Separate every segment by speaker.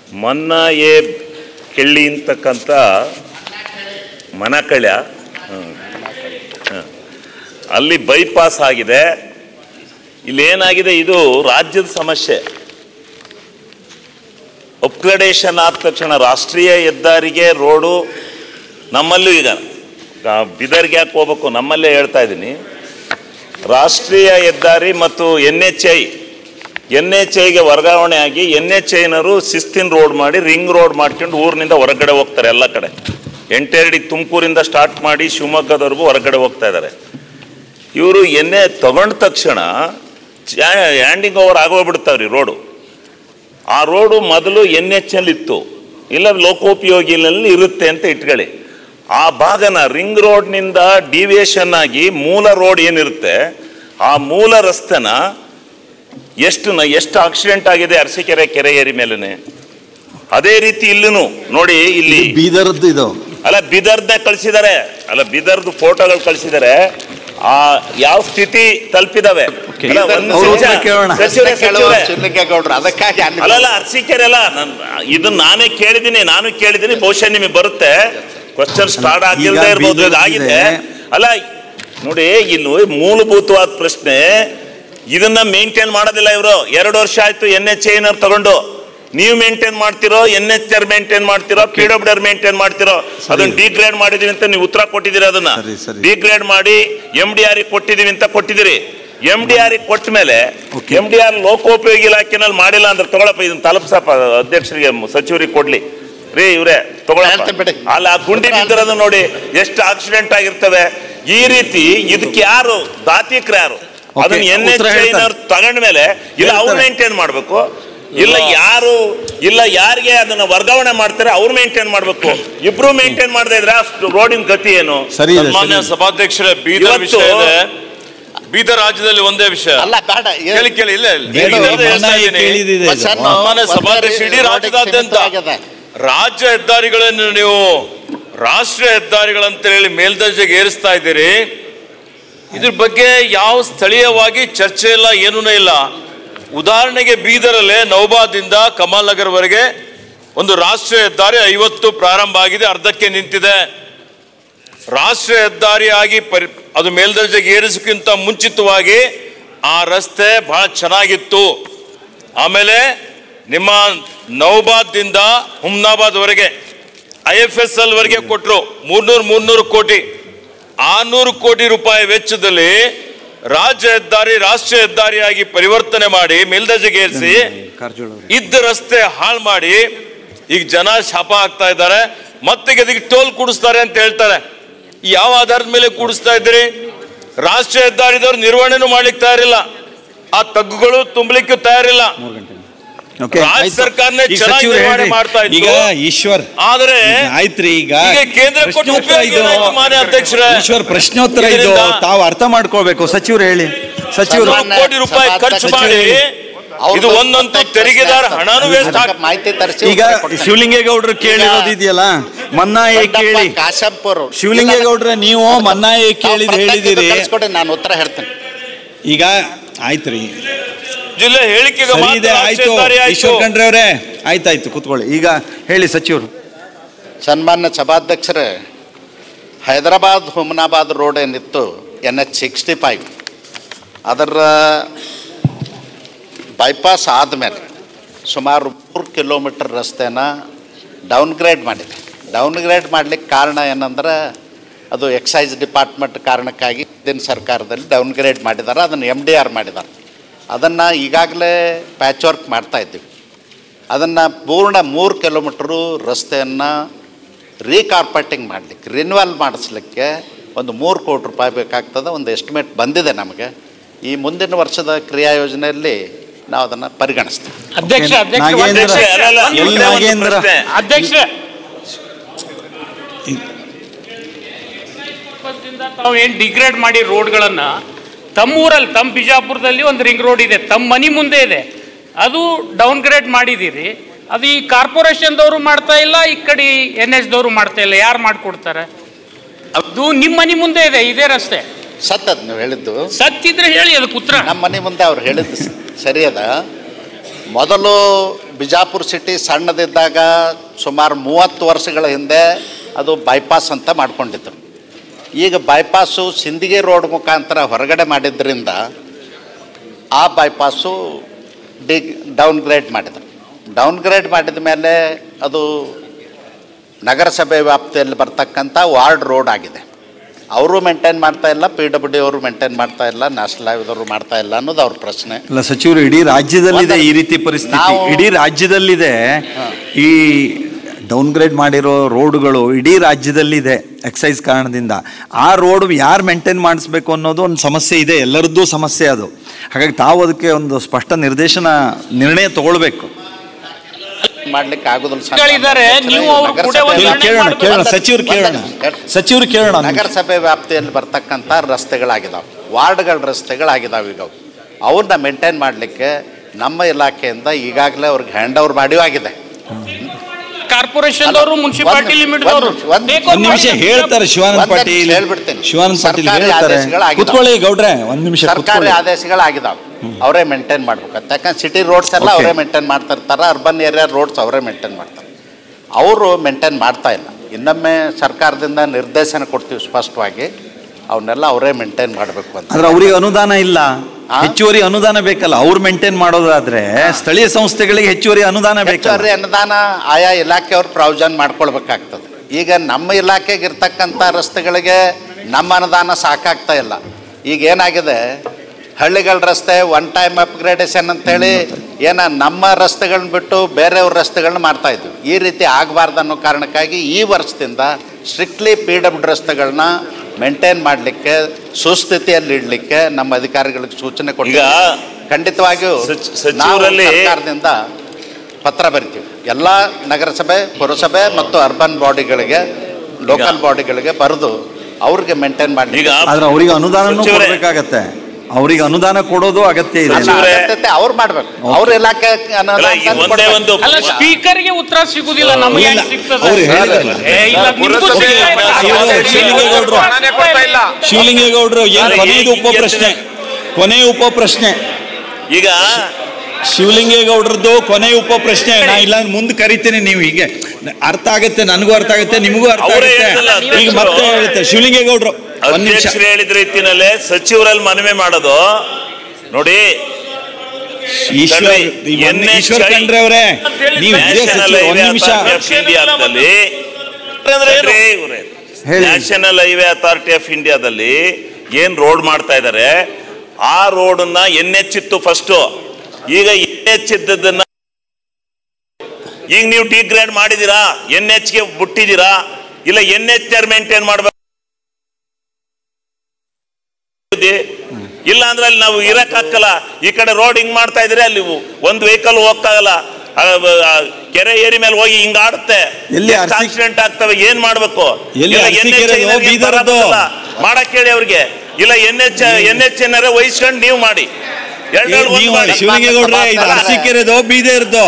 Speaker 1: ಮನ್ನ ಎ ಕೆಳ್ಳಿ ಅಂತಕ್ಕಂಥ ಮನಕಳ್ಯ ಹ್ಮ್. ಹ. ಅಲ್ಲಿ ಬೈಪಾಸ್ ಆಗಿದೆ ಇಲ್ಲಿ ಏನಾಗಿದೆ ಇದು ರಾಜ್ಯದ ಸಮಸ್ಯೆ ಅಪ್ಗ್ರೇಡೇಷನ್ ಆದ ತಕ್ಷಣ ರಾಷ್ಟ್ರೀಯ ಹೆದ್ದಾರಿಗೆ ರೋಡು ನಮ್ಮಲ್ಲೂ ಈಗ ಆ, ಬಿದರ್ಗೆ ಯಾಕೆ ಹೋಗ್ಬೇಕು ನಮ್ಮಲ್ಲೇ ಹೇಳ್ತಾ ಇದ್ದೀನಿ ರಾಷ್ಟ್ರೀಯ ಹೆದ್ದಾರಿ ಮತ್ತು N H I N H ಐಗೆ ವರ್ಗಾವಣೆ ಆಗಿ ಎನ್ ಎಚ್ ಐನವರು ಶಿಸ್ತಿನ ರೋಡ್ ಮಾಡಿ ರಿಂಗ್ ರೋಡ್ ಮಾಡ್ಕೊಂಡು ಊರಿನಿಂದ ಹೊರಗಡೆ ಹೋಗ್ತಾರೆ ಎಲ್ಲ ಕಡೆ ಎಂಟೆರಡಿ ತುಮಕೂರಿಂದ ಸ್ಟಾರ್ಟ್ ಮಾಡಿ ಶಿವಮೊಗ್ಗದವರೆಗೂ ಹೊರಗಡೆ ಹೋಗ್ತಾ ಇದ್ದಾರೆ ಇವರು ಎಣ್ಣೆ ತಗೊಂಡ ತಕ್ಷಣ ಹ್ಯಾಂಡಿಂಗ್ ಓವರ್ ಆಗೋಗ್ಬಿಡ್ತಾವ್ರಿ ರೋಡು ಆ ರೋಡು ಮೊದಲು ಎನ್ ಎಚ್ ಎಲ್ ಇತ್ತು ಇಲ್ಲ ಲೋಕೋಪಯೋಗಿನಲ್ಲಿ ಇರುತ್ತೆ ಅಂತ ಇಟ್ಕೊಳ್ಳಿ ಆ ಭಾಗನ ರಿಂಗ್ ರೋಡ್ನಿಂದ ಡಿವಿಯೇಷನ್ ಆಗಿ ಮೂಲ ರೋಡ್ ಏನಿರುತ್ತೆ ಆ ಮೂಲ ರಸ್ತೆನ ಎಷ್ಟು ನ ಎಷ್ಟು ಆಕ್ಸಿಡೆಂಟ್ ಆಗಿದೆ ಅರಸೀಕೆರೆ ಕೆರೆ ಏರಿ ಮೇಲೇನೆ ಅದೇ ರೀತಿ ಇಲ್ಲೂ ನೋಡಿ ಇಲ್ಲಿ
Speaker 2: ಬೀದರ್ದು ಇದು
Speaker 1: ಅಲ್ಲ ಬಿದರ್ದ ಕಳಿಸಿದ್ದಾರೆ ಅಲ್ಲ ಬಿದರ್ದು ಫೋಟೋಗಳು ಕಳಿಸಿದ್ದಾರೆ ಆ ಯಾವ ಸ್ಥಿತಿ ತಲುಪಿದಾವೆ ಅಲ್ಲ, ಒಂದು
Speaker 2: ಅವ್ರ
Speaker 1: ನಿಮಿಷ.
Speaker 2: ಉತ್ತರ ಕೇಳೋಣ.
Speaker 1: ಸಚಿವರೇ, ಸಚಿವರೇ.
Speaker 3: ಚಿನ್ನಗೇಗೌಡ್ರು ಅದಕ್ಕಾಗಿ ಅಲ್ಲಿ
Speaker 1: ಅಲ್ಲಲ್ಲ ಅರಸೀಕೆರೆ ಅಲ್ಲ ನಾನು ಇದನ್ನ ನಾನೇ ಕೇಳಿದ್ದೀನಿ ನಾನು ಕೇಳಿದ್ದೀನಿ ಬಹುಶಃ ನಿಮಗೆ ಬರುತ್ತೆ ಕ್ವಶನ್ ಸ್ಟಾರ್ಟ್ ಆಗಿಲ್ಲದೆ
Speaker 2: ಈಗ
Speaker 1: ಇರ್ಬೋದು
Speaker 2: ಬೀದರ್
Speaker 1: ಇದಾಗಿದೆ
Speaker 2: ಇದೆ.
Speaker 1: ಅಲ್ಲ ನೋಡಿ ಇಲ್ಲಿ ಮೂಲಭೂತವಾದ ಪ್ರಶ್ನೆ ಇದನ್ನ ಮೇಂಟೈನ್ ಮಾಡೋದಿಲ್ಲ ಇವರು ಎರಡು ವರ್ಷ ಆಯ್ತು ಎನ್ ಎಚ್ ಐನರ್ ತಗೊಂಡು ನೀವು ಮೇಂಟೈನ್ ಮಾಡ್ತಿರೋ ಎನ್ ಎಚ್ ಆರ್ ಮೇಂಟೈನ್ ಮಾಡ್ತಿರೋ ಪಿ ಡಬ್ಲ್ಯೂ ಆರ್ ಮೇಂಟೈನ್ ಮಾಡ್ತಿರೋ ಅದನ್ನ ಡಿಗ್ರೇಡ್ ಮಾಡಿದೀವಿ ಅಂತ ನೀವು ಉತ್ತರ ಕೊಟ್ಟಿದ್ದೀರಿ ಅದನ್ನ
Speaker 2: ಸರಿ, ಸರಿ.
Speaker 1: ಡಿಗ್ರೇಡ್ ಮಾಡಿ ಎಂ ಡಿ ಆರ್ ಕೊಟ್ಟಿದೀವಿ ಅಂತ ಕೊಟ್ಟಿದ್ದೀರಿ ಎಂ ಡಿ ಆರ್ ಕೊಟ್ಟ ಮೇಲೆ
Speaker 2: Okay.
Speaker 1: ಎಂ ಡಿ ಆರ್ ಲೋಕೋಪಯೋಗಿ ಇಲಾಖೆನಲ್ಲಿ ಮಾಡಿಲ್ಲ ಅಂದ್ರೆ ತಗೊಳಪ್ಪ ಇದನ್ನ ತಲುಪ್ಸಪ್ಪ ಅಧ್ಯಕ್ಷರಿಗೆ ಸಚಿವರಿಗೆ ಕೊಡ್ಲಿ ರೀ ಇವ್ರೆ
Speaker 3: ಹೇಳ್ತೀನಿ
Speaker 1: ತಗೊಳಪ್ಪ
Speaker 3: ಬಿಡಿ.
Speaker 1: ಅಲ್ಲ ಆ ಗುಂಡಿ ಬಿದ್ದಿರೋದು ನೋಡಿ ಎಷ್ಟು ಆಕ್ಸಿಡೆಂಟ್ ಆಗಿರ್ತವೆ ಈ ರೀತಿ ಇದಕ್ಕೆ ಯಾರು ದಾತಿಕ್ರು ಯಾರು
Speaker 2: Okay,
Speaker 1: ಅದನ್ನ ಎನ್ ಎಚ್
Speaker 2: ಉತ್ತರ ಹೇಳ್ತಾರೆ.
Speaker 1: ತಗೊಂಡ ಮೇಲೆ ಇಲ್ಲ ಅವ್ರು
Speaker 2: ಹೇಳ್ತಾರೆ.
Speaker 1: ಮೇಂಟೈನ್ ಮಾಡ್ಬೇಕು ಇಲ್ಲ ಯಾರು ಇಲ್ಲ ಯಾರಿಗೆ ಅದನ್ನ ವರ್ಗಾವಣೆ ಮಾಡ್ತಾರೆ ಅವ್ರು ಮೇಂಟೈನ್ ಮಾಡ್ಬೇಕು ಇಬ್ರು ಮೇಂಟೈನ್ ಮಾಡದೇ ಇದ್ರೆ ಅಷ್ಟು ರೋಡಿನ ಗತಿ ಏನು
Speaker 2: ಸರಿ ಇದೆ,
Speaker 4: ಸನ್ಮಾನ್ಯ
Speaker 2: ಸರಿ ಇದೆ.
Speaker 4: ಸಭಾಧ್ಯಕ್ಷರೇ ಬೀದರ್
Speaker 1: ಇವತ್ತು-
Speaker 4: ವಿಷಯ ಇದೆ ಬೀದರ್ ರಾಜ್ಯದಲ್ಲಿ ಒಂದೇ ವಿಷಯ
Speaker 3: ಅಲ್ಲ ಬೇಡ ಏ-
Speaker 4: ಕೇಳಿ ಕೇಳಿ ಇಲ್ಲ ಇಲ್ಲ.
Speaker 2: ಬೇಡ,
Speaker 4: ಇದು
Speaker 2: ಮನ್ನಾ
Speaker 4: ಹೇಳ್ತಾ
Speaker 2: ಈಗ
Speaker 4: ಇದ್ದೀನಿ.
Speaker 2: ಕೇಳಿದಿದೆ ಇದು.
Speaker 3: ಬಸ್ಸನ್ನು
Speaker 4: ಸನ್ಮಾನ್ಯ
Speaker 3: ಒಂದೇ
Speaker 4: ಸಭಾಧ್ಯಕ್ಷ ಇಡೀ
Speaker 3: ರೋಡಿಗೆ
Speaker 4: ರಾಜ್ಯದಾದ್ಯಂತ
Speaker 3: ಸೀಮಿತ ಆಗಿದೆ.
Speaker 4: ರಾಜ್ಯ ಹೆದ್ದಾರಿಗಳನ್ನು ನೀವು ರಾಷ್ಟ್ರೀಯ ಹೆದ್ದಾರಿಗಳಂತ ಹೇಳಿ ಮೇಲ್ದರ್ಜೆಗೆ ಏರಿಸ್ತಾ ಇದ್ದೀರಿ ಇದ್ರ ಬಗ್ಗೆ ಯಾವ ಸ್ಥಳೀಯವಾಗಿ ಚರ್ಚೆ ಇಲ್ಲ ಏನೂ ಇಲ್ಲ ಉದಾಹರಣೆಗೆ ಬೀದರಲ್ಲೇ ನೌಬಾದಿಂದ ಕಮಲ್ ನಗರ್ವರೆಗೆ ಒಂದು ರಾಷ್ಟ್ರೀಯ ಹೆದ್ದಾರಿ ಐವತ್ತು ಪ್ರಾರಂಭ ಆಗಿದೆ ಅರ್ಧಕ್ಕೆ ನಿಂತಿದೆ ರಾಷ್ಟ್ರೀಯ ಹೆದ್ದಾರಿಯಾಗಿ ಪರಿ ಅದು ಮೇಲ್ದರ್ಜೆಗೆ ಏರಿಸಕ್ಕಿಂತ ಮುಂಚಿತವಾಗಿ ಆ ರಸ್ತೆ ಬಹಳ ಚೆನ್ನಾಗಿತ್ತು ಆಮೇಲೆ ನಿಮ್ಮ ನೌಬಾದ್ದಿಂದ ಹುಮ್ನಾಬಾದ್ವರೆಗೆ ಐ ಎಫ್ ಎಸ್ ಎಲ್ ವರೆಗೆ ಕೊಟ್ಟರು ಮೂರ್ನೂರು ಮೂರ್ನೂರು ಕೋಟಿ ಆರ್ನೂರು ಕೋಟಿ ರೂಪಾಯಿ ವೆಚ್ಚದಲ್ಲಿ ರಾಜ್ಯ ಹೆದ್ದಾರಿ ರಾಷ್ಟ್ರೀಯ ಹೆದ್ದಾರಿಯಾಗಿ ಪರಿವರ್ತನೆ ಮಾಡಿ ಮೇಲ್ದರ್ಜೆಗೆ ಏರಿಸಿ
Speaker 2: ಕಾರಜೋಳ ಅವರು.
Speaker 4: ಇದ್ದ ರಸ್ತೆ ಹಾಳು ಮಾಡಿ ಈಗ ಜನ ಶಾಪ ಆಗ್ತಾ ಇದ್ದಾರೆ ಮತ್ತೆ ಇದಕ್ಕೆ ಟೋಲ್ ಕೂಡಿಸ್ತಾರೆ ಅಂತ ಹೇಳ್ತಾರೆ ಈ ಯಾವ ಆಧಾರದ ಮೇಲೆ ಕೂಡಿಸ್ತಾ ಇದ್ದೀರಿ ರಾಷ್ಟ್ರೀಯ ಹೆದ್ದಾರಿದವ್ರು ನಿರ್ವಹಣೆನೂ ಮಾಡ್ಲಿಕ್ಕೆ ತಯಾರಿಲ್ಲ ಆ ತಗ್ಗುಗಳು ತುಂಬಲಿಕ್ಕೆ ತಯಾರಿಲ್ಲ
Speaker 2: Okay,
Speaker 4: ರಾಜ್ಯ
Speaker 2: ಆಯ್ತು.
Speaker 4: ಸರ್ಕಾರನೇ
Speaker 2: ಈಗ
Speaker 4: ಚೆನ್ನಾಗಿ
Speaker 2: ಸಚಿವರು
Speaker 4: ನಿರ್ವಹಣೆ
Speaker 2: ಹೇಳ್ರಿ.
Speaker 4: ಮಾಡ್ತಾ ಇತ್ತು.
Speaker 2: ಈಗ ಈಶ್ವರ್
Speaker 4: ಆದರೆ
Speaker 2: ಆಯ್ತ್ರಿ ಈಗ
Speaker 4: ಈಗ ಕೇಂದ್ರ ಕೊಟ್ಟು
Speaker 2: ಪ್ರಶ್ನೋತ್ತರ
Speaker 4: ಉಪಯೋಗ
Speaker 2: ಇದು
Speaker 4: ಏನಾಯ್ತು ಮಾನ್ಯ ಅಧ್ಯಕ್ಷರೇ
Speaker 2: ಈಶ್ವರ್ ಪ್ರಶ್ನೋತ್ತರ ಇದು
Speaker 4: ಇದರಿಂದ
Speaker 2: ತಾವು ಅರ್ಥ ಮಾಡ್ಕೋಬೇಕು ಸಚಿವರು ಹೇಳಿ ಸಚಿವರು
Speaker 4: ಸಾವಿರ ಕೋಟಿ ರೂಪಾಯಿ ಖರ್ಚು ಮಾಡಿ
Speaker 3: ಅವ್ರು
Speaker 4: ಇದು ಒಂದಂತೂ
Speaker 3: ಪ್ರಶ್ನೆ
Speaker 4: ತೆರಿಗೆದಾರ
Speaker 3: ಆಗ್ತದೆ.
Speaker 4: ಹಣನೂ ವೇಸ್ಟ್
Speaker 3: ಅದಕ್ಕೆ ಮಾಹಿತಿ ತರಿಸಿ
Speaker 2: ಈಗ
Speaker 3: ಉತ್ತರ ಕೊಡ್ತೇನೆ.
Speaker 2: ಶಿವಲಿಂಗೇಗೌಡರು ಕೇಳಿರೋದು ಇದೆಯಲ್ಲ ಮನ್ನಾ ಏಕ್ ಕೇಳಿ
Speaker 3: ಕಾಶಂಪುರ್
Speaker 2: ಶಿವಲಿಂಗೇಗೌಡ್ರೆ ನೀವು ಮನ್ನಾ ಏಕ್ ಕೇಳಿದ್ ಹೇಳಿದಿರಿ
Speaker 3: ಕಳಿಸ್ಕೊಡಿ ನಾನು ಉತ್ತರ ಹೇಳ್ತೇನೆ
Speaker 2: ಈಗ ಆಯ್ತ್ರಿ
Speaker 4: ಜಿಲ್ಲೆ ಹೇಳಿಕೆಗೆ
Speaker 2: ಸರಿ
Speaker 4: ಮಾತ್ರ
Speaker 2: ಇದೆ
Speaker 4: ರಾಷ್ಟ್ರೀಯ
Speaker 2: ಆಯ್ತು
Speaker 4: ಹೆದ್ದಾರಿ ಆಯ್ತು.
Speaker 2: ಈಶ್ವರ್ ಖಂಡ್ರೆ ಅವರೇ ಆಯ್ತಾಯ್ತು ಕೂತ್ಕೊಳ್ಳಿ ಈಗ ಹೇಳಿ ಸಚಿವರು
Speaker 3: ಸನ್ಮಾನ್ಯ ಸಭಾಧ್ಯಕ್ಷರೇ ಹೈದರಾಬಾದ್ ಹುಮನಾಬಾದ್ ರೋಡ್ ಏನಿತ್ತು ಎನ್ ಎಚ್ ಸಿಕ್ಸ್ಟಿ ಫೈವ್ ಅದರ ಬೈಪಾಸ್ ಆದಮೇಲೆ ಸುಮಾರು ಮೂರು ಕಿಲೋಮೀಟರ್ ರಸ್ತೆನ ಡೌನ್ಗ್ರೇಡ್ ಮಾಡಿದೆ ಡೌನ್ಗ್ರೇಡ್ ಮಾಡ್ಲಿಕ್ಕೆ ಕಾರಣ ಏನಂದ್ರೆ ಅದು ಎಕ್ಸೈಸ್ ಡಿಪಾರ್ಟ್ಮೆಂಟ್ ಕಾರಣಕ್ಕಾಗಿ ದಿನ ಸರ್ಕಾರದಲ್ಲಿ ಡೌನ್ಗ್ರೇಡ್ ಮಾಡಿದ್ದಾರೆ ಅದನ್ನು ಎಮ್ ಡಿ ಆರ್ ಮಾಡಿದ್ದಾರೆ ಅದನ್ನು ಈಗಾಗಲೇ ಪ್ಯಾಚ್ ವರ್ಕ್ ಮಾಡ್ತಾ ಇದ್ದೀವಿ ಅದನ್ನು ಪೂರ್ಣ ಮೂರು ಕಿಲೋಮೀಟ್ರು ರಸ್ತೆಯನ್ನು ರೀಕಾರ್ಪೆಟಿಂಗ್ ಮಾಡಲಿಕ್ಕೆ ರಿನ್ಯೂವಲ್ ಮಾಡಿಸ್ಲಿಕ್ಕೆ ಒಂದು ಮೂರು ಕೋಟಿ ರೂಪಾಯಿ ಬೇಕಾಗ್ತದೆ ಒಂದು ಎಸ್ಟಿಮೇಟ್ ಬಂದಿದೆ ನಮಗೆ ಈ ಮುಂದಿನ ವರ್ಷದ ಕ್ರಿಯಾ ಯೋಜನೆಯಲ್ಲಿ ನಾವು ಅದನ್ನು ಪರಿಗಣಿಸ್ತೀವಿ
Speaker 5: ಅಧ್ಯಕ್ಷ ಅಧ್ಯಕ್ಷ
Speaker 2: ನಾಗೇಂದ್ರ
Speaker 5: ಅಧ್ಯಕ್ಷ,
Speaker 1: ಅಲ್ಲ, ಅಲ್ಲ,
Speaker 2: ಎಲ್
Speaker 1: ಒಂದೇ ಒಂದು
Speaker 2: ನಾಗೇಂದ್ರ
Speaker 1: ಪ್ರಶ್ನೆ.
Speaker 5: ಅಧ್ಯಕ್ಷ ತಾವು ಏನು ಡಿಗ್ರೇಡ್ ಮಾಡಿ ರೋಡ್ಗಳನ್ನ ತಮ್ಮೂರಲ್ಲಿ ತಮ್ಮ ಬಿಜಾಪುರದಲ್ಲಿ ಒಂದು ರಿಂಗ್ ರೋಡ್ ಇದೆ ತಮ್ಮ ಮನೆ ಮುಂದೆ ಇದೆ ಅದು ಡೌನ್ಗ್ರೇಡ್ ಮಾಡಿದ್ದೀರಿ ಅದು ಈ ಕಾರ್ಪೊರೇಷನ್ದವರು ಮಾಡ್ತಾ ಇಲ್ಲ ಈ ಕಡೆ ಎನ್ ಎಸ್ ದವರು ಮಾಡ್ತಾ ಇಲ್ಲ ಯಾರು ಮಾಡಿಕೊಡ್ತಾರೆ ಅದು ನಿಮ್ಮ ಮನೆ ಮುಂದೆ ಇದೆ ಇದೇ ರಸ್ತೆ
Speaker 3: ಸತ್ತದ್ ನೀವು ಹೇಳಿದ್ದು
Speaker 5: ಸತ್ತಿದ್ರೆ ಹೇಳಿ ಅದಕ್ಕೆ ಉತ್ತರ
Speaker 3: ನಮ್ಮ ಮನೆ ಮುಂದೆ ಅವ್ರು ಹೇಳಿದ್ದು ಸ- ಸರಿ ಅದ ಮೊದಲು ಬಿಜಾಪುರ ಸಿಟಿ ಸಣ್ಣದಿದ್ದಾಗ ಸುಮಾರು ಮೂವತ್ತು ವರ್ಷಗಳ ಹಿಂದೆ ಅದು ಬೈಪಾಸ್ ಅಂತ ಮಾಡ್ಕೊಂಡಿದ್ರು ಈಗ ಬೈಪಾಸು ಸಿಂದಗಿ ರೋಡ್ ಮುಖಾಂತರ ಹೊರಗಡೆ ಮಾಡಿದ್ರಿಂದ ಆ ಬೈಪಾಸು ಡಿ ಡೌನ್ ಗ್ರೇಡ್ ಮಾಡಿದರು ಡೌನ್ ಗ್ರೇಡ್ ಮಾಡಿದ ಮೇಲೆ ಅದು ನಗರಸಭೆ ವ್ಯಾಪ್ತಿಯಲ್ಲಿ ಬರ್ತಕ್ಕಂಥ ವಾರ್ಡ್ ರೋಡ್ ಆಗಿದೆ ಅವರು ಮೇಂಟೈನ್ ಮಾಡ್ತಾ ಇಲ್ಲ ಪಿ ಡಬ್ಲ್ಯೂ ಡಿ ಅವರು ಮೇಂಟೈನ್ ಮಾಡ್ತಾ ಇಲ್ಲ ನ್ಯಾಷನಲ್ ಹೈವೇದವರು ಮಾಡ್ತಾ ಇಲ್ಲ ಅನ್ನೋದು ಅವ್ರ ಪ್ರಶ್ನೆ
Speaker 2: ಅಲ್ಲ ಸಚಿವರು ಇಡೀ ರಾಜ್ಯದಲ್ಲಿದೆ ಈ ರೀತಿ ಪರಿಸ್ಥಿತಿ
Speaker 3: ನಾವು-
Speaker 2: ಇಡೀ ರಾಜ್ಯದಲ್ಲಿದೆ ಈ ಡೌನ್ಗ್ರೇಡ್ ಮಾಡಿರೋ ರೋಡ್ಗಳು ಇಡೀ ರಾಜ್ಯದಲ್ಲಿದೆ ಎಕ್ಸೈಸ್ ಕಾರಣದಿಂದ ಆ ರೋಡ್ ಯಾರು ಮೇಂಟೈನ್ ಮಾಡಿಸ್ಬೇಕು ಅನ್ನೋದು ಒಂದು ಸಮಸ್ಯೆ ಇದೆ ಎಲ್ಲರದ್ದು ಸಮಸ್ಯೆ ಅದು ಹಾಗಾಗಿ ತಾವು ಅದಕ್ಕೆ ಒಂದು ಸ್ಪಷ್ಟ ನಿರ್ದೇಶನ ನಿರ್ಣಯ ತಗೊಳ್ಬೇಕು
Speaker 3: ಮಾಡ್ಲಿಕ್ಕೆ ಆಗೋದಿಲ್ಲ ಸರ್.
Speaker 5: ಗಳಿದ್ದಾರೆ, ನೀವು ಅವ್ರ ಕೂಡ
Speaker 3: ನಗರಸಭೆ
Speaker 5: ಒಂದು
Speaker 2: ಇಲ್ಲ,
Speaker 5: ನಿರ್ಣಯ
Speaker 2: ಕೇಳೋಣ
Speaker 5: ಮಾಡ್ಬೇಕು.
Speaker 2: ಕೇಳೋಣ ಸಚಿವರು ಕೇಳೋಣ ಸಚಿವರು ಕೇಳೋಣ
Speaker 3: ನಗರಸಭೆ ವ್ಯಾಪ್ತಿಯಲ್ಲಿ ಬರ್ತಕ್ಕಂಥ ರಸ್ತೆಗಳಾಗಿದ್ದಾವೆ ವಾರ್ಡ್ಗಳ ರಸ್ತೆಗಳಾಗಿದ್ದಾವೆ ಈಗ ಅವು. ಅವನ್ನ ಮೇಂಟೈನ್ ಮಾಡಲಿಕ್ಕೆ ನಮ್ಮ ಇಲಾಖೆಯಿಂದ ಈಗಾಗಲೇ ಅವ್ರಿಗೆ ಹ್ಯಾಂಡ್ ಓವರ್ ಮಾಡಿಯೂ ಆಗಿದೆ
Speaker 5: ಕಾರ್ಪೊರೇಷನ್ ದವರು ಮುನ್ಸಿಪಾಲಿಟಿ
Speaker 3: ಒಂದು-
Speaker 5: ಲಿಮಿಟ್
Speaker 3: ಒಂದು-
Speaker 5: ದವರು
Speaker 3: ಒಂದು-
Speaker 2: ಒಂದ್ ನಿಮಿಷ ಹೇಳ್ತಾರೆ ಶಿವಾನಂದ
Speaker 3: ಒಂದೇ
Speaker 2: ಪಾಟೀಲ್
Speaker 3: ನಿಮಿಷ ಹೇಳ್ಬಿಡ್ತೀನಿ.
Speaker 2: ಶಿವಾನಂದ ಪಾಟೀಲ್
Speaker 3: ಸರ್ಕಾರಿ
Speaker 2: ಹೇಳ್ತಾರೆ
Speaker 3: ಆದೇಶಗಳಾಗಿದಾವೆ.
Speaker 2: ಕುತ್ಕೊಳ್ಳಿ ಗೌಡ್ರೆ ಒಂದ್ ನಿಮಿಷ
Speaker 3: ಸರ್ಕಾರಿ
Speaker 2: ಕುತ್ಕೊಳ್ಳಿ
Speaker 3: ಆದೇಶಗಳಾಗಿದ್ದಾವೆ ಅವರೇ ಮೇಂಟೈನ್ ಮಾಡ್ಬೇಕಂತ ಯಾಕಂದ್ರೆ ಸಿಟಿ ರೋಡ್ಸ್ ಎಲ್ಲ
Speaker 2: Okay.
Speaker 3: ಅವರೇ ಮೇಂಟೈನ್ ಮಾಡ್ತಾ ಇರ್ತಾರೆ ಅರ್ಬನ್ ಏರಿಯಾ ರೋಡ್ಸ್ ಅವರೇ ಮೇಂಟೈನ್ ಮಾಡ್ತಾರೆ ಅವರು ಮೇಂಟೈನ್ ಮಾಡ್ತಾ ಇಲ್ಲ ಇನ್ನೊಮ್ಮೆ ಸರ್ಕಾರದಿಂದ ನಿರ್ದೇಶನ ಕೊಡ್ತೀವಿ ಸ್ಪಷ್ಟವಾಗಿ ಅವನ್ನೆಲ್ಲ ಅವರೇ ಮೇಂಟೈನ್ ಮಾಡಬೇಕು ಅಂತ
Speaker 2: ಆದ್ರೆ ಅವ್ರಿಗೆ ಅನುದಾನ ಇಲ್ಲ
Speaker 3: ಆ?
Speaker 2: ಹೆಚ್ಚುವರಿ ಅನುದಾನ ಬೇಕಲ್ಲ ಅವ್ರು ಮೇಂಟೈನ್ ಮಾಡೋದಾದ್ರೆ ಸ್ಥಳೀಯ ಸಂಸ್ಥೆಗಳಿಗೆ ಹೆಚ್ಚುವರಿ ಅನುದಾನ ಬೇಕಲ್ಲ
Speaker 3: ಹೆಚ್ಚುವರಿ ಅನುದಾನ ಆಯಾ ಇಲಾಖೆಯವ್ರು ಪ್ರಾವಿಷನ್ ಮಾಡ್ಕೊಳ್ಬೇಕಾಗ್ತದೆ ಈಗ ನಮ್ಮ ಇಲಾಖೆಗೆ ಇರ್ತಕ್ಕಂಥ ರಸ್ತೆಗಳಿಗೆ ನಮ್ಮ ಅನುದಾನ ಸಾಕಾಗ್ತಾ ಇಲ್ಲ ಈಗ ಏನಾಗಿದೆ ಹಳ್ಳಿಗಳ ರಸ್ತೆ ಒನ್ ಟೈಮ್ ಅಪ್ಗ್ರೇಡೇಷನ್ ಅಂತೇಳಿ ಏನ ನಮ್ಮ ರಸ್ತೆಗಳನ್ನ ಬಿಟ್ಟು ಬೇರೆಯವ್ರ ರಸ್ತೆಗಳನ್ನ ಮಾಡ್ತಾ ಇದ್ವಿ ಈ ರೀತಿ ಆಗಬಾರ್ದು ಅನ್ನೋ ಕಾರಣಕ್ಕಾಗಿ ಈ ವರ್ಷದಿಂದ ಸ್ಟ್ರಿಕ್ಟ್ಲಿ ಪಿ ಡಬ್ಲ್ಯೂ ರಸ್ತೆಗಳನ್ನ ಮೇಂಟೈನ್ ಮಾಡಲಿಕ್ಕೆ ಸುಸ್ಥಿತಿಯಲ್ಲಿ ಇಡಲಿಕ್ಕೆ ನಮ್ಮ ಅಧಿಕಾರಿಗಳಿಗೆ ಸೂಚನೆ ಕೊಟ್ಟಿದ್ದೀವಿ ಖಂಡಿತವಾಗಿಯೂ
Speaker 1: ಸಚ್-
Speaker 3: ನಾವು
Speaker 1: ಸಚಿವರಲ್ಲಿ-
Speaker 3: ಸರ್ಕಾರದಿಂದ ಪತ್ರ ಬರಿತೀವಿ ಎಲ್ಲ ನಗರಸಭೆ ಪುರಸಭೆ ಮತ್ತು ಅರ್ಬನ್ ಬಾಡಿಗಳಿಗೆ ಲೋಕಲ್ ಬಾಡಿಗಳಿಗೆ ಬರೆದು ಅವ್ರಿಗೆ ಮೇಂಟೈನ್
Speaker 1: ಈಗ
Speaker 3: ಮಾಡಲಿಕ್ಕೆ
Speaker 2: ಆದ್ರೆ ಅವ್ರಿಗೆ ಅನುದಾನ
Speaker 1: ಸಚಿವರೇ.
Speaker 2: ಕೊಡ್ಬೇಕಾಗತ್ತೆ ಅವ್ರಿಗೆ ಅನುದಾನ ಕೊಡೋದು ಅಗತ್ಯ ಇದೆ
Speaker 1: ಸಚಿವರೇ.
Speaker 3: ಅವ್ರು ಮಾಡ್ಬೇಕು ಅವ್ರ ಇಲಾಖೆ ಅನುದಾನ
Speaker 1: ಅಲ್ಲ, ಈಗ
Speaker 3: ತಂದು
Speaker 1: ಒಂದೇ
Speaker 3: ಕೊಡ್ಬೇಕು.
Speaker 1: ಒಂದು
Speaker 5: ಅಲ್ಲ ಸ್ಪೀಕರ್ಗೆ ಉತ್ತರ ಸಿಗುದಿಲ್ಲ ನಮಗೆ
Speaker 2: ಇಲ್ಲ,
Speaker 5: ಹೆಂಗ್ ಸಿಗ್ತದೆ
Speaker 2: ಅವ್ರು ಹೇಳಿದ್ರಲ್ಲ.
Speaker 5: ಏ, ಇಲ್ಲ, ನಿಮ್ಗೂ
Speaker 6: ಪುರಸಭೆ
Speaker 5: ಸಿಗ್ತದೆ.
Speaker 2: ಇವರು ಶಿವಲಿಂಗೇಗೌಡ್ರು.
Speaker 6: ಹಣನೇ ಕೊಡ್ತಾ ಇಲ್ಲ
Speaker 2: ಶಿವಲಿಂಗೇಗೌಡರು ಏನ್
Speaker 1: ಅಲ್ಲ,
Speaker 2: ಕೊನೆಯದು ಉಪ
Speaker 1: ಈಗ
Speaker 2: ಪ್ರಶ್ನೆ ಕೊನೆಯ ಉಪ ಪ್ರಶ್ನೆ
Speaker 1: ಈಗ
Speaker 2: ಶಿವಲಿಂಗೇಗೌಡರದ್ದು ಕೊನೆಯ ಉಪ ಪ್ರಶ್ನೆ ನಾ ಇಲ್ಲ ಮುಂದೆ ಕರಿತೀನಿ ನೀವು ಹೀಗೆ ಅರ್ಥ ಆಗುತ್ತೆ ನನಗೂ ಅರ್ಥ ಆಗುತ್ತೆ ನಿಮಗೂ ಅರ್ಥ
Speaker 1: ಅವರೇ
Speaker 2: ಆಗುತ್ತೆ
Speaker 1: ಹೇಳಿದ್ರಲ್ಲ,
Speaker 2: ಈಗ ಮತ್ತೆ
Speaker 1: ಅಧ್ಯಕ್ಷರು.
Speaker 2: ಹೇಳುತ್ತೆ ಶಿವಲಿಂಗೇಗೌಡರು ಒಂದ್ ನಿಮಿಷ
Speaker 1: ಅಧ್ಯಕ್ಷರು ಹೇಳಿದ ರೀತಿನಲ್ಲೇ ಸಚಿವರಲ್ಲಿ ಮನವಿ ಮಾಡೋದು ನೋಡಿ
Speaker 2: ಈಶ್ವರ್
Speaker 1: ತಡ್ರಿ,
Speaker 2: ಈ ಒಂದ್-
Speaker 1: NHI
Speaker 2: ಈಶ್ವರ್ ಖಂಡ್ರೆ ಅವರೇ ನೀವು ಇದೇ
Speaker 1: ನ್ಯಾಷನಲ್
Speaker 2: ಸಚಿವರು, ಒಂದ್
Speaker 1: ಹೈವೇ
Speaker 2: ನಿಮಿಷ
Speaker 1: ಅಥಾರಿಟಿ ಆಫ್ ಇಂಡಿಯಾದಲ್ಲಿ
Speaker 2: ಹೇಳಿ.
Speaker 1: ನ್ಯಾಷನಲ್ ಹೈವೇ ಅಥಾರಿಟಿ ಆಫ್ ಇಂಡಿಯಾದಲ್ಲಿ ಏನ್ ರೋಡ್ ಮಾಡ್ತಾ ಇದ್ದಾರೆ ಆ ರೋಡನ್ನ ಎನ್ ಎಚ್ ಇತ್ತು ಫಸ್ಟ್ ಈಗ ಎನ್ ಎಚ್ ಇದ್ದದನ್ನ ಈಗ ನೀವು ಡಿಗ್ರೇಡ್ ಮಾಡಿದೀರಾ ಎನ್ ಎಚ್ ಗೆ ಬಿಟ್ಟಿದ್ದೀರಾ ಇಲ್ಲ ಎನ್ ಎಚ್ ಮೇಂಟೈನ್ ಮಾಡ್ಬೇಕು ಇಲ್ಲ ಅಂದ್ರೆ ಅಲ್ಲಿ ನಾವು ಇರಕ್ ಹಾಕಲ್ಲ ಈ ಕಡೆ ರೋಡ್ ಹಿಂಗ್ ಮಾಡ್ತಾ ಇದ್ರೆ ಅಲ್ಲಿ ಒಂದು ವೆಹಿಕಲ್ ಹೋಗ್ತಾಗಲ್ಲ ಆ, ಆ, ಕೆರೆ ಏರಿ ಮೇಲೆ ಹೋಗಿ ಹಿಂಗ್ ಆಡುತ್ತೆ
Speaker 2: ಎಲ್ಲಿ ಅರ್ಸಿ-
Speaker 1: ಆಕ್ಸಿಡೆಂಟ್ ಆಗ್ತವೆ ಏನ್ ಮಾಡ್ಬೇಕು
Speaker 2: ಎಲ್ಲಿ
Speaker 1: ಇಲ್ಲ
Speaker 2: ಅರಸೀಕೆರೆ
Speaker 1: NH
Speaker 2: ಅದು
Speaker 1: ಏನಾದ್ರು
Speaker 2: ಬೀದರ್ದು?
Speaker 1: ಬರಲ್ಲ. ಮಾಡಕ್ ಹೇಳಿ ಅವ್ರಿಗೆ ಇಲ್ಲ ಎನ್ ಎಚ್ ಎನ್ ಎಚ್ ಏನಾರ ವಹಿಸ್ಕೊಂಡು ನೀವು ಮಾಡಿ ಎರಡೆರಡು ಒಂದ್
Speaker 2: ನೀವು
Speaker 1: ಮಾಡಿ
Speaker 2: ಶಿವಲಿಂಗೇಗೌಡ್ರೆ ಇದು ಅರಸೀಕೆರೆದೋ ಬೀದರ್ದೋ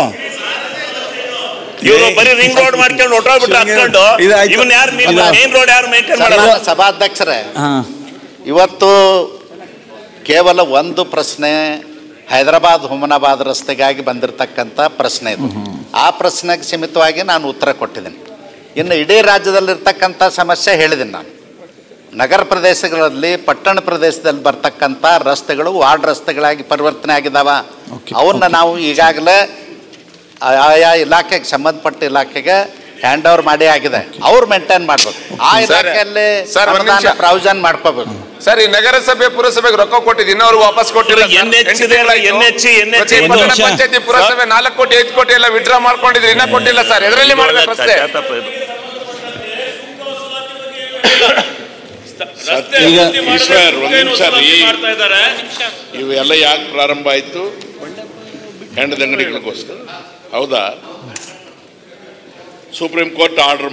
Speaker 1: ಇವರು ಬರೀ ರಿಂಗ್ ರೋಡ್ ಮಾಡ್ಕೊಂಡು ಹೊಟ್ಟೋಗ್ಬಿಟ್ಟು ಹಾಕೊಂಡು
Speaker 2: ಇದು ಆಯ್ತು.
Speaker 1: ಇವನ್ ಯಾರು
Speaker 2: ಇದು-
Speaker 1: ಮೇನ್ ರೋಡ್ ಯಾರು ಮೇಂಟೈನ್ ಮಾಡಲ್ಲ
Speaker 3: ಸನ್ಮಾನ್ಯ ಸಭಾಧ್ಯಕ್ಷರೇ
Speaker 2: ಹಾ
Speaker 3: ಇವತ್ತು ಕೇವಲ ಒಂದು ಪ್ರಶ್ನೆ ಹೈದರಾಬಾದ್ ಹುಮನಾಬಾದ್ ರಸ್ತೆಗಾಗಿ ಬಂದಿರತಕ್ಕಂಥ ಪ್ರಶ್ನೆ ಇದು ಆ ಪ್ರಶ್ನೆಗೆ ಸೀಮಿತವಾಗಿ ನಾನು ಉತ್ತರ ಕೊಟ್ಟಿದ್ದೀನಿ ಇನ್ನು ಇಡೀ ರಾಜ್ಯದಲ್ಲಿರ್ತಕ್ಕಂಥ ಸಮಸ್ಯೆ ಹೇಳಿದ್ದೀನಿ ನಾನು ನಗರ ಪ್ರದೇಶಗಳಲ್ಲಿ ಪಟ್ಟಣ ಪ್ರದೇಶದಲ್ಲಿ ಬರ್ತಕ್ಕಂಥ ರಸ್ತೆಗಳು ವಾರ್ಡ್ ರಸ್ತೆಗಳಾಗಿ ಪರಿವರ್ತನೆ ಆಗಿದಾವ
Speaker 2: Okay,
Speaker 3: ಅವನ್ನ ನಾವು ಈಗಾಗಲೇ ಆ- ಆಯಾ ಇಲಾಖೆಗೆ ಸಂಬಂಧಪಟ್ಟ ಇಲಾಖೆಗೆ ಹ್ಯಾಂಡ್ ಓವರ್ ಮಾಡಿ ಆಗಿದೆ ಅವ್ರು ಮೇಂಟೈನ್ ಮಾಡ್ಬೇಕು ಆ
Speaker 6: ಸರ್,
Speaker 3: ಇಲಾಖೆಯಲ್ಲಿ
Speaker 6: ಸರ್, ಒಂದ್
Speaker 3: ಅನುದಾನ
Speaker 6: ನಿಮಿಷ.
Speaker 3: ಪ್ರಾವಿಷನ್ ಮಾಡ್ಕೋಬೇಕು
Speaker 6: ಸರ್ ಈ ನಗರಸಭೆ ಪುರಸಭೆಗೆ ರೊಕ್ಕ ಕೊಟ್ಟಿದ್ದು ಇನ್ನೋರ್ಗು ವಾಪಸ್ ಕೊಟ್ಟಿಲ್ಲ ಸರ್.
Speaker 1: NH
Speaker 6: ಎಂಟು
Speaker 1: ಇದೆ ಅಲ್ಲ,
Speaker 6: ತಿಂಗಳಾಯ್ತು.
Speaker 1: NH, NH
Speaker 6: ಪ್ರತಿ
Speaker 2: ಒಂದು
Speaker 6: ಪಟ್ಟಣ
Speaker 2: ನಿಮಿಷ.
Speaker 6: ಪಂಚಾಯತಿ ಪುರಸಭೆ ನಾಲ್ಕು ಕೋಟಿ ಐದು ಕೋಟಿ ಎಲ್ಲ ವಿಡ್ರಾ ಮಾಡ್ಕೊಂಡಿದ್ರು ಇನ್ನ ಕೊಟ್ಟಿಲ್ಲ ಸರ್ ಎದರಲ್ಲಿ ಮಾಡ್ಬೇಕು ರಸ್ತೆ
Speaker 2: ಈಗ
Speaker 7: ಈಶ್ವರ್ ಒಂದು ನಿಮಿಷ ರೀ ಇವೆಲ್ಲ ಯಾಕೆ ಪ್ರಾರಂಭ ಆಯ್ತು ಹೆಣ್ಣದ ಅಂಗಡಿಗಳಿಗೋಸ್ಕರ ಹೌದಾ ಸುಪ್ರೀಂ ಕೋರ್ಟ್ ಆರ್ಡರ್